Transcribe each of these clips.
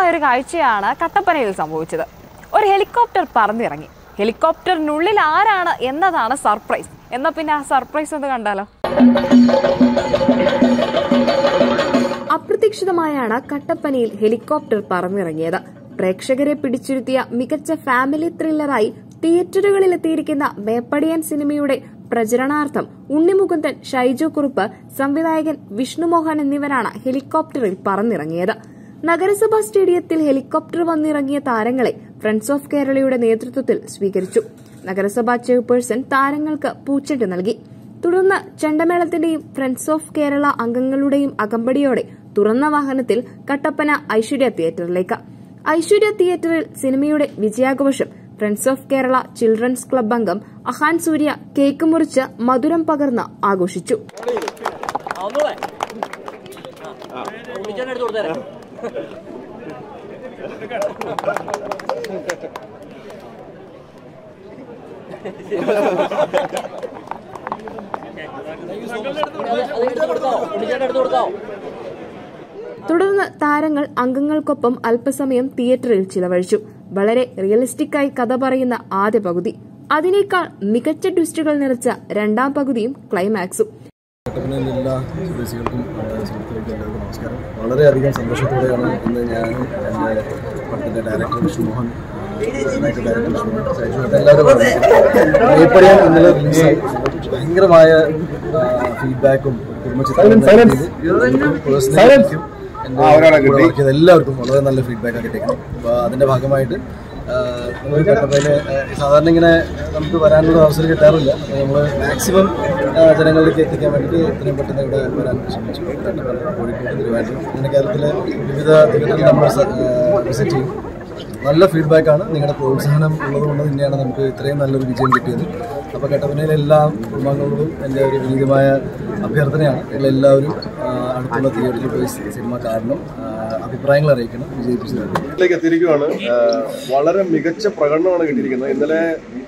ഒരു കാഴ്ചയാണ് കട്ടപ്പനയിൽ സംഭവിച്ചത് ഒരു ഹെലികോപ്റ്റർ പറന്നിറങ്ങി ഹെലികോപ്റ്ററിനുള്ളിൽ ആരാണ് എന്നതാണ് സർപ്രൈസ് എന്നാ പിന്നെ ആ സർപ്രൈസ് ഒന്ന് കണ്ടാലോ അപ്രതീക്ഷിതമായാണ് കട്ടപ്പനയിൽ ഹെലികോപ്റ്റർ പറന്നിറങ്ങിയത് പ്രേക്ഷകരെ പിടിച്ചിരുത്തിയ മികച്ച ഫാമിലി ത്രില്ലറായി തിയേറ്ററുകളിൽ എത്തിയിരിക്കുന്ന മേപ്പടിയൻ സിനിമയുടെ പ്രചരണാർത്ഥം ഉണ്ണിമുകുന്ദൻ ഷൈജു കുറുപ്പ് സംവിധായകൻ വിഷ്ണുമോഹൻ എന്നിവരാണ് ഹെലികോപ്റ്ററിൽ പറന്നിറങ്ങിയത് നഗരസഭാ സ്റ്റേഡിയത്തിൽ ഹെലികോപ്റ്റർ വന്നിറങ്ങിയ താരങ്ങളെ ഫ്രണ്ട്സ് ഓഫ് കേരളയുടെ നേതൃത്വത്തിൽ സ്വീകരിച്ചു നഗരസഭാ ചെയർപേഴ്സൺ താരങ്ങൾക്ക് പൂച്ചെണ്ട് നൽകി തുടർന്ന് ചെണ്ടമേളത്തിന്റെയും ഫ്രണ്ട്സ് ഓഫ് കേരള അംഗങ്ങളുടെയും അകമ്പടിയോടെ തുറന്ന വാഹനത്തിൽ കട്ടപ്പന ഐശ്വര്യ തിയേറ്ററിലേക്ക് ഐശ്വര്യ തിയേറ്ററിൽ സിനിമയുടെ വിജയാഘോഷം friends of Kerala children's club അംഗം അഹാൻ സൂര്യ കേക്ക് മുറിച്ച് മധുരം പകർന്ന് ആഘോഷിച്ചു തുടർന്ന് താരങ്ങൾ അംഗങ്ങൾക്കൊപ്പം അല്പസമയം തിയേറ്ററിൽ ചിലവഴിച്ചു വളരെ റിയലിസ്റ്റിക്കായി കഥ പറയുന്ന ആദ്യ പകുതി അതിനേക്കാൾ മികച്ച ട്വിസ്റ്റുകൾ നിറച്ച രണ്ടാം പകുതിയും ക്ലൈമാക്സും കട്ടപ്പനയിലെ എല്ലാ സ്വദേശികൾക്കും നമ്മുടെ സുഹൃത്തുക്കൾക്കും എല്ലാവർക്കും നമസ്കാരം വളരെയധികം സന്തോഷത്തോടെയാണ് ഇന്ന് ഞാനും എൻ്റെ പടത്തിൻ്റെ director Vishnu Mohan director director Vishnu Mohan Saiju എല്ലാവരും മേപ്പടിയാൻ ഇന്നലെ റിലീസായി ഭയങ്കരമായ ഫീഡ്ബാക്കും പേഴ്സണലും എല്ലാവർക്കും വളരെ നല്ല ഫീഡ്ബാക്ക് കിട്ടിയിരിക്കുന്നു അപ്പോൾ അതിൻ്റെ ഭാഗമായിട്ട് നമ്മൾ കട്ടപ്പനയിലെ സാധാരണ ഇങ്ങനെ നമുക്ക് വരാനുള്ള അവസരം കിട്ടാറില്ല അപ്പോൾ നമ്മൾ മാക്സിമം ജനങ്ങളിലേക്ക് എത്തിക്കാൻ വേണ്ടിയിട്ട് എത്രയും പെട്ടെന്ന് ഇവിടെ വരാൻ ശ്രമിച്ചു കട്ടപ്പന കോഴിക്കോട് തിരുവനന്തപുരം അങ്ങനെ കേരളത്തിലെ വിവിധ തിയേറ്ററിൽ നമ്മൾ വിസിറ്റ് ചെയ്യും നല്ല ഫീഡ്ബാക്കാണ് നിങ്ങളുടെ പ്രോത്സാഹനം ഉള്ളതുകൊണ്ട് തന്നെയാണ് നമുക്ക് ഇത്രയും നല്ലൊരു വിജയം കിട്ടിയത് അപ്പോൾ കട്ടപ്പനയിലെ എല്ലാ കുടുംബാംഗങ്ങളോടും എൻ്റെ ഒരു വിനീതമായ അഭ്യർത്ഥനയാണ് നിങ്ങളെല്ലാവരും ആ, അടുത്തുള്ള തിയേറ്ററിൽ പോയി സിനിമ കാണണം ആ, അഭിപ്രായങ്ങൾ അറിയിക്കണം വിജയിപ്പിച്ചു തരണം ിലേക്ക് എത്തിയിരിക്കുകയാണ് ആഹ് വളരെ മികച്ച പ്രകടനമാണ് കിട്ടിയിരിക്കുന്നത് ഇന്നലെ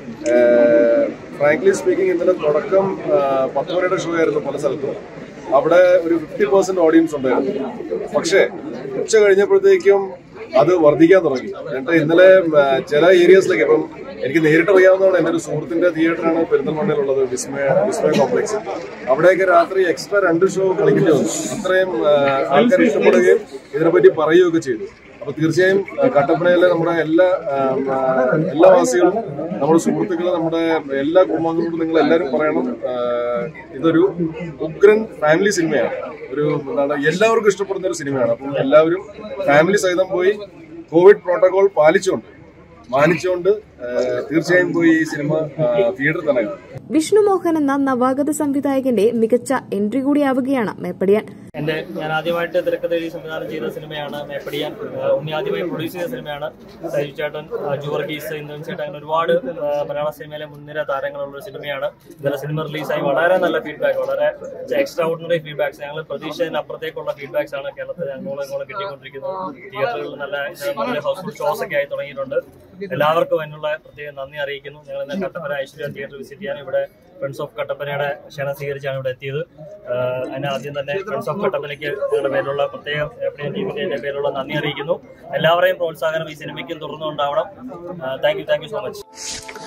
ഫ്രാങ്ക്ലി സ്പീക്കിംഗ് ഇന്നലെ തുടക്കം ആഹ് പത്ത് മണിയുടെ ഷോ ആയിരുന്നു പല സ്ഥലത്തും അവിടെ ഒരു ഫിഫ്റ്റി പെർസെന്റ് ഓഡിയൻസ് ഉണ്ടായിരുന്നു പക്ഷേ ഉച്ച കഴിഞ്ഞപ്പോഴത്തേക്കും അത് വർദ്ധിക്കാൻ തുടങ്ങി എന്നിട്ട് ഇന്നലെ ആഹ് ചില ഏരിയസിലേക്ക് ഇപ്പം എനിക്ക് നേരിട്ട് അറിയാവുന്നതാണ് എൻ്റെ ഒരു സുഹൃത്തിന്റെ തിയേറ്ററാണ് പെരിന്തൽമണ്ണയിലുള്ളത് വിസ്മയ വിസ്മയ കോംപ്ലക്സ് അവിടെയൊക്കെ രാത്രി എക്സ്ട്രാ രണ്ട് ഷോ കളിക്കേണ്ടി വന്നു അത്രയും ആഹ് ആൾക്കാർ ഇഷ്ടപ്പെടുകയും ഇതിനെപ്പറ്റി പറയുകയൊക്കെ ചെയ്തു അപ്പൊ തീർച്ചയായും ആ, കട്ടപ്പനയിലെ നമ്മുടെ എല്ലാ ആം, ആ, എല്ലാ വാസികളും നമ്മുടെ സുഹൃത്തുക്കളും നമ്മുടെ എല്ലാ കുടുംബാംഗങ്ങളോടും നിങ്ങൾ എല്ലാവരും പറയണം ആ, ഇതൊരു ഉഗ്രൻ ഫാമിലി സിനിമയാണ് ഒരു എന്താണ് എല്ലാവർക്കും ഇഷ്ടപ്പെടുന്ന ഒരു സിനിമയാണ് അപ്പം എല്ലാവരും ഫാമിലി സഹിതം പോയി കോവിഡ് പ്രോട്ടോകോൾ പാലിച്ചുകൊണ്ട് മാനിച്ചുകൊണ്ട് ആ, തീർച്ചയായും പോയി ഈ സിനിമ തിയേറ്ററിൽ തന്നെ കാണും. വിഷ്ണുമോഹൻ എന്ന നവാഗത സംവിധായകന്റെ മികച്ച എൻട്രി കൂടിയാവുകയാണ് മേപ്പടിയാൻ എന്റെ ഞാൻ ആദ്യമായിട്ട് തിരക്കഥ എഴുതി സംവിധാനം ചെയ്ത സിനിമയാണ് മേപ്പടിയാൻ ആഹ് ഉണ്ണി ആദ്യമായി പ്രൊഡ്യൂസ് ചെയ്ത സിനിമയാണ് സൈജു ചേട്ടൻ ആഹ് ജുവർഗീസ് ഇന്ദ്രൻ ചേട്ടൻ അങ്ങനെ ഒരുപാട് ആഹ് മലയാള സിനിമയിലെ മുൻനിര താരങ്ങളുള്ള ഒരു സിനിമയാണ് ഇന്നലെ സിനിമ റിലീസായി വളരെ നല്ല ഫീഡ്ബാക്ക് വളരെ എക്സ്ട്രാ ഓർഡിനറി ഫീഡ്ബാക്സ് ഞങ്ങൾ പ്രതീക്ഷതിന് അപ്പുറത്തേക്കുള്ള ഫീഡ്ബാക്സ് ആണ് കേരളത്തിൽ അങ്ങോളം ഇങ്ങോളം കിട്ടിക്കൊണ്ടിരിക്കുന്നത് തിയേറ്ററുകളിൽ നല്ല നല്ല ഹൗസ്ഫുൾ ഷോസ് ഒക്കെ ആയി തുടങ്ങിയിട്ടുണ്ട് എല്ലാവർക്കും അതിനുള്ള പ്രത്യേക നന്ദി അറിയിക്കുന്നു ഞങ്ങൾ ഇന്ന് കട്ടപ്പന ഐശ്വര്യ തിയേറ്റർ വിസിറ്റ് ചെയ്യാൻ ഇവിടെ ഫ്രണ്ട്സ് ഓഫ് കട്ടപ്പനയുടെ ക്ഷണം സ്വീകരിച്ചാണ് ഇവിടെ എത്തിയത് ആഹ് അതിന് ആദ്യം തന്നെ ഫ്രണ്ട്സ് ഓഫ് കട്ടപ്പനയ്ക്ക് ഞങ്ങളുടെ പേരിലുള്ള പ്രത്യേകം എപ്പോഴും ടീമിന്റെ പേരിലുള്ള നന്ദി അറിയിക്കുന്നു എല്ലാവരെയും പ്രോത്സാഹനം ഈ സിനിമയ്ക്കും തുടർന്നുണ്ടാവണം thank you thank you so much